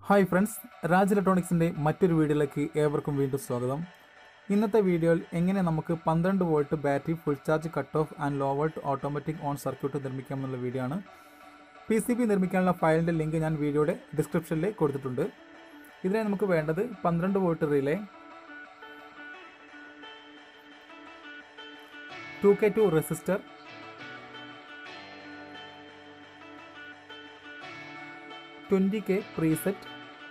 hi friends Raj ഇലക്ട്രോണിക്സിൻ്റെ മറ്റൊരു വീഡിയോയിലേക്ക് ഏവർക്കും വീണ്ടും സ്വാഗതം ഇന്നത്തെ വീഡിയോയിൽ എങ്ങനെ നമുക്ക് പന്ത്രണ്ട് volt battery full charge cut off and low volt automatic on circuit നിർമ്മിക്കാം എന്നുള്ള വീഡിയോ ആണ് പി സി ബി നിർമ്മിക്കാനുള്ള ഫയലിൻ്റെ ലിങ്ക് ഞാൻ വീഡിയോയുടെ ഡിസ്ക്രിപ്ഷനിൽ കൊടുത്തിട്ടുണ്ട് ഇതിനായി നമുക്ക് വേണ്ടത് പന്ത്രണ്ട് volt relay two K two resistor twenty K preset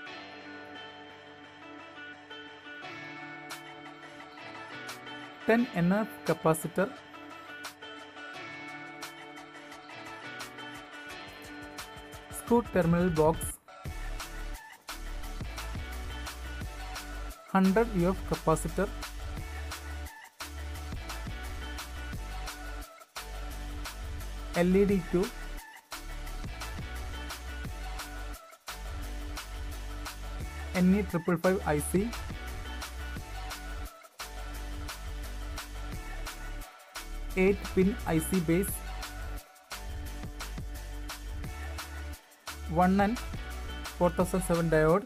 ten N F capacitor screw terminal box hundred U F capacitor L E D two N E triple five I C eight pin I C base one and four thousand seven diode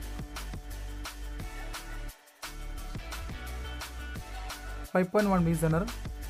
five point one zener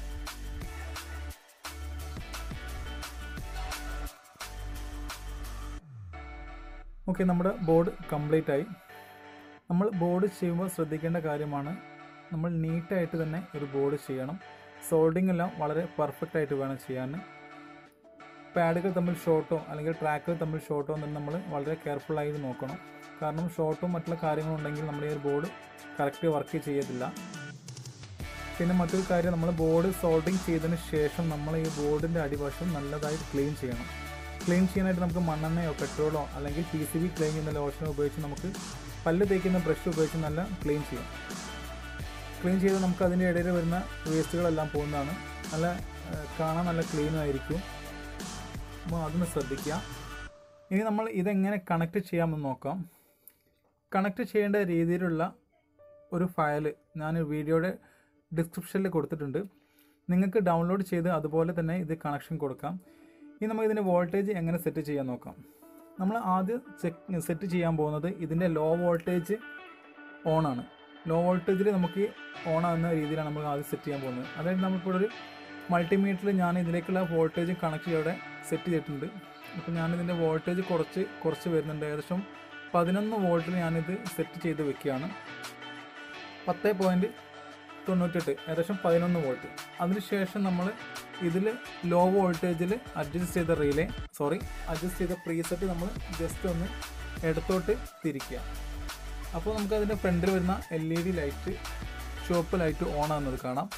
okay നമ്മുടെ board complete ആയി നമ്മൾ board ചെയ്യുമ്പോൾ ശ്രദ്ധിക്കേണ്ട കാര്യമാണ് നമ്മൾ നീറ്റായിട്ട് തന്നെ ഒരു ബോർഡ് ചെയ്യണം സോൾഡിംഗ് എല്ലാം വളരെ പെർഫെക്റ്റ് ആയിട്ട് വേണം ചെയ്യാൻ പാഡുകൾ തമ്മിൽ ഷോർട്ടോ അല്ലെങ്കിൽ ട്രാക്കുകൾ തമ്മിൽ ഷോർട്ടോ എന്ന് നമ്മൾ വളരെ കെയർഫുള്ളായി നോക്കണം കാരണം ഷോർട്ടും മറ്റുള്ള കാര്യങ്ങളും ഉണ്ടെങ്കിൽ നമ്മുടെ ഈ ഒരു ബോർഡ് കറക്റ്റ് വർക്ക് ചെയ്യത്തില്ല പിന്നെ മറ്റൊരു കാര്യം നമ്മൾ ബോർഡ് സോൾഡിങ് ചെയ്തതിന് ശേഷം നമ്മൾ ഈ ബോർഡിൻ്റെ അടിവശം നല്ലതായിട്ട് ക്ലീൻ ചെയ്യണം ക്ലീൻ ചെയ്യാനായിട്ട് നമുക്ക് മണ്ണെണ്ണയോ പെട്രോളോ അല്ലെങ്കിൽ പി സി ബി ക്ലീൻ ചെയ്യുന്ന ലോഷനോ ഉപയോഗിച്ച് നമുക്ക് പല്ല് തേക്കുന്ന ബ്രഷ് ഉപയോഗിച്ച് നല്ല ക്ലീൻ ചെയ്യാം ക്ലീൻ ചെയ്ത് നമുക്ക് അതിൻ്റെ ഇടയിൽ വരുന്ന വേസ്റ്റുകളെല്ലാം പോകുന്നതാണ് നല്ല ഏഹ്, കാണാൻ നല്ല ക്ലീനും ആയിരിക്കും അപ്പോൾ അതൊന്ന് ശ്രദ്ധിക്കുക ഇനി നമ്മൾ ഇതെങ്ങനെ കണക്ട് ചെയ്യാമെന്ന് നോക്കാം കണക്ട് ചെയ്യേണ്ട രീതിയിലുള്ള ഒരു ഫയൽ ഞാൻ വീഡിയോയുടെ ഡിസ്ക്രിപ്ഷനിൽ കൊടുത്തിട്ടുണ്ട് നിങ്ങൾക്ക് ഡൗൺലോഡ് ചെയ്ത് അതുപോലെ തന്നെ ഇത് കണക്ഷൻ കൊടുക്കാം ഇനി നമുക്ക് ഇതിൻ്റെ വോൾട്ടേജ് എങ്ങനെ സെറ്റ് ചെയ്യാൻ നോക്കാം നമ്മൾ ആദ്യം ചെക്ക് സെറ്റ് ചെയ്യാൻ പോകുന്നത് ഇതിൻ്റെ ലോ വോൾട്ടേജ് ഓണാണ് ലോ വോൾട്ടേജിൽ നമുക്ക് ഓൺ ആകുന്ന രീതിയിലാണ് നമ്മൾ ആദ്യം സെറ്റ് ചെയ്യാൻ പോകുന്നത് അതായത് നമ്മളിപ്പോൾ ഒരു മൾട്ടിമീറ്ററിൽ ഞാൻ ഇതിലേക്കുള്ള വോൾട്ടേജ് കണക്ട് ഇവിടെ സെറ്റ് ചെയ്തിട്ടുണ്ട് അപ്പോൾ ഞാനിതിൻ്റെ വോൾട്ടേജ് കുറച്ച് കുറച്ച് വരുന്നുണ്ട് ഏകദേശം പതിനൊന്ന് വോൾട്ടിൽ ഞാനിത് സെറ്റ് ചെയ്ത് വെക്കുകയാണ് പത്ത് പോയിൻറ്റ് തൊണ്ണൂറ്റെട്ട് ഏകദേശം പതിനൊന്ന് വോൾട്ട് അതിനുശേഷം നമ്മൾ ഇതിൽ ലോ വോൾട്ടേജിൽ അഡ്ജസ്റ്റ് ചെയ്ത റീലേ സോറി അഡ്ജസ്റ്റ് ചെയ്ത പ്രീസെറ്റ് നമ്മൾ ജസ്റ്റ് ഒന്ന് ഇടത്തോട്ട് തിരിക്കുക അപ്പോൾ നമുക്ക് അതിൻ്റെ ഫ്രണ്ടിൽ വരുന്ന എൽ ഇ ഡി ലൈറ്റ് ചുവപ്പ് ലൈറ്റ് ഓൺ ആകുന്നത് കാണാം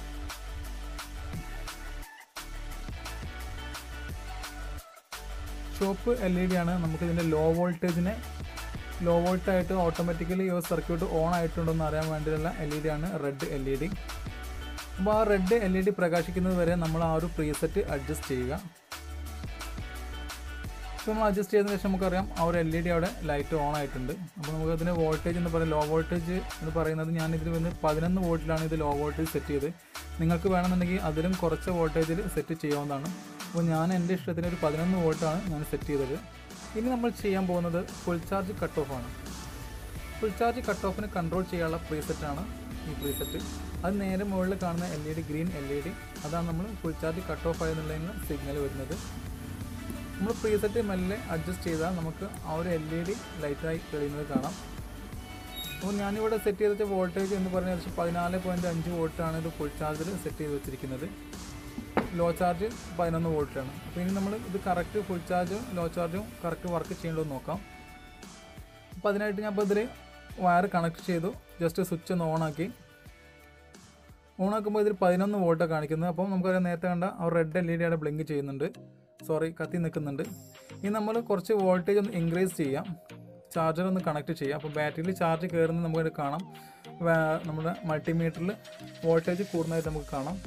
ചുവപ്പ് എൽ ഇ ഡി ആണ് നമുക്ക് ഇതിൻ്റെ ലോ വോൾട്ടേജിനെ ലോ വോൾട്ട് ആയിട്ട് ഓട്ടോമാറ്റിക്കലി ഈ സർക്യൂട്ട് ഓൺ ആയിട്ടുണ്ടോ എന്ന് അറിയാൻ വേണ്ടിയുള്ള എൽ ഇ ഡി ആണ് റെഡ് എൽ ഇ ഡി അപ്പോൾ ആ റെഡ് എൽ ഇ ഡി പ്രകാശിക്കുന്നത് വരെ നമ്മൾ ആ ഒരു പ്രീസെറ്റ് അഡ്ജസ്റ്റ് ചെയ്യുക ഇപ്പോൾ നമ്മൾ അഡ്ജസ്റ്റ് ചെയ്തതിന് ശേഷം നമുക്കറിയാം ആ ഒരു എൽ ഇ ഡി അവിടെ ലൈറ്റ് ഓൺ ആയിട്ടുണ്ട് അപ്പോൾ നമുക്ക് അതിന് വോൾട്ടേജ് എന്ന് പറയുന്നത് ലോ വോൾട്ടേജ് എന്ന് പറയുന്നത് ഞാൻ ഇതിൽ വന്ന് പതിനൊന്ന് വോൾട്ടിലാണ് ഇത് ലോ വോൾട്ടേജ് സെറ്റ് ചെയ്ത് നിങ്ങൾക്ക് വേണമെന്നുണ്ടെങ്കിൽ അതിലും കുറച്ച് വോൾട്ടേജിൽ സെറ്റ് ചെയ്യാവുന്നതാണ് അപ്പോൾ ഞാൻ എൻ്റെ ഇഷ്ടത്തിന് ഒരു പതിനൊന്ന് വോൾട്ടാണ് ഞാൻ സെറ്റ് ചെയ്തത് ഇനി നമ്മൾ ചെയ്യാൻ പോകുന്നത് ഫുൾ ചാർജ് കട്ട് ഓഫ് ആണ് ഫുൾ ചാർജ് കട്ട് ഓഫിന് കൺട്രോൾ ചെയ്യാനുള്ള പ്രീസെറ്റാണ് ഈ പ്രീസെറ്റ് അത് നേരെ മുകളിൽ കാണുന്ന L E D green L E D അതാണ് നമ്മൾ ഫുൾ ചാർജ് കട്ട് ഓഫ് ആയെന്നുള്ളതിന് സിഗ്നൽ വരുന്നത് നമ്മൾ പ്രീസെറ്റ് മെല്ലെ അഡ്ജസ്റ്റ് ചെയ്താൽ നമുക്ക് ആ ഒരു എൽ ഇ ഡി ലൈറ്റായി തെളിയുന്നത് കാണാം അപ്പോൾ ഞാനിവിടെ സെറ്റ് ചെയ്ത വോൾട്ടേജ് എന്ന് പറഞ്ഞാൽ ഏകദേശം പതിനാല് പോയിൻറ്റ് അഞ്ച് വോൾട്ടാണ് ഇത് ഫുൾ ചാർജിൽ സെറ്റ് ചെയ്ത് വെച്ചിരിക്കുന്നത് ലോ ചാർജ് പതിനൊന്ന് വോൾട്ടാണ് അപ്പോൾ ഇനി നമ്മൾ ഇത് കറക്റ്റ് ഫുൾ ചാർജും ലോ ചാർജും കറക്റ്റ് വർക്ക് ചെയ്യേണ്ടത് നോക്കാം അപ്പോൾ അതിനായിട്ട് ഞാൻ ഇപ്പോൾ ഇതിൽ വയർ കണക്ട് ചെയ്തു ജസ്റ്റ് സ്വിച്ച് ഒന്ന് ഓണാക്കി ഓണാക്കുമ്പോൾ ഇതിൽ പതിനൊന്ന് വോൾട്ടാണ് കാണിക്കുന്നത് അപ്പം നമുക്കറിയാം നേരത്തെ കണ്ട ആ റെഡ് എൽ ഇ ഡിയുടെ ബ്ലിങ്ക് ചെയ്യുന്നുണ്ട് സോറി കത്തി നിൽക്കുന്നുണ്ട് ഇനി നമ്മൾ കുറച്ച് വോൾട്ടേജ് ഒന്ന് ഇൻക്രീസ് ചെയ്യാം ചാർജർ ഒന്ന് കണക്ട് ചെയ്യാം അപ്പോൾ ബാറ്ററിയിൽ ചാർജ് കയറുന്നത് നമുക്ക് കാണാം വേ- നമ്മുടെ മൾട്ടിമീറ്ററിൽ വോൾട്ടേജ് കൂടുന്നതായിട്ട് നമുക്ക് കാണാം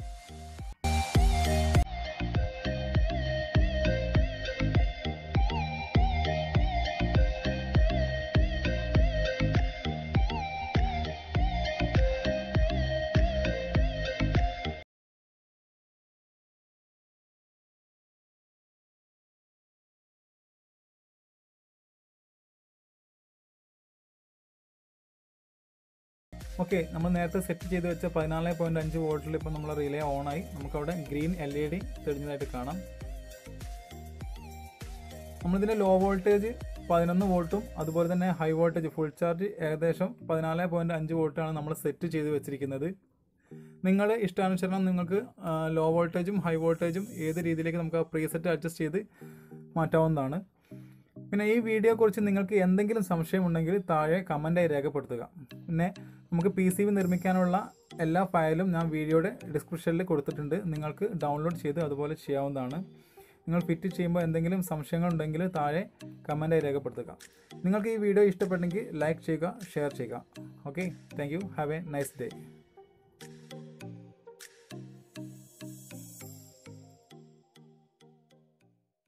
ഓക്കെ നമ്മൾ നേരത്തെ സെറ്റ് ചെയ്ത് വെച്ച പതിനാല് പോയിൻറ്റ് അഞ്ച് വോൾട്ടിൽ ഇപ്പോൾ നമ്മൾ റിലേ ഓണായി നമുക്കവിടെ ഗ്രീൻ എൽ ഇ ഡി തെളിഞ്ഞതായിട്ട് കാണാം നമ്മളിതിൻ്റെ ലോ വോൾട്ടേജ് പതിനൊന്ന് വോൾട്ടും അതുപോലെ തന്നെ ഹൈ വോൾട്ടേജ് ഫുൾ ചാർജ് ഏകദേശം പതിനാല് പോയിൻറ്റ് അഞ്ച് വോൾട്ടാണ് നമ്മൾ സെറ്റ് ചെയ്ത് വെച്ചിരിക്കുന്നത് നിങ്ങൾ ഇഷ്ടാനുസരണം നിങ്ങൾക്ക് ലോ വോൾട്ടേജും ഹൈ വോൾട്ടേജും ഏത് രീതിയിലേക്ക് നമുക്ക് ആ പ്രീസെറ്റ് അഡ്ജസ്റ്റ് ചെയ്ത് മാറ്റാവുന്നതാണ് പിന്നെ ഈ വീഡിയോയെക്കുറിച്ച് നിങ്ങൾക്ക് എന്തെങ്കിലും സംശയമുണ്ടെങ്കിൽ താഴെ കമൻറ്റായി രേഖപ്പെടുത്തുക പിന്നെ നമുക്ക് പി സി ബി നിർമ്മിക്കാനുള്ള എല്ലാ ഫയലും ഞാൻ വീഡിയോയുടെ ഡിസ്ക്രിപ്ഷനിൽ കൊടുത്തിട്ടുണ്ട് നിങ്ങൾക്ക് ഡൗൺലോഡ് ചെയ്ത് അതുപോലെ ചെയ്യാവുന്നതാണ് നിങ്ങൾ ഫിറ്റ് ചെയ്യുമ്പോൾ എന്തെങ്കിലും സംശയങ്ങളുണ്ടെങ്കിൽ താഴെ കമൻറ്റായി രേഖപ്പെടുത്തുക നിങ്ങൾക്ക് ഈ വീഡിയോ ഇഷ്ടപ്പെട്ടെങ്കിൽ ലൈക്ക് ചെയ്യുക ഷെയർ ചെയ്യുക okay thank you have a nice day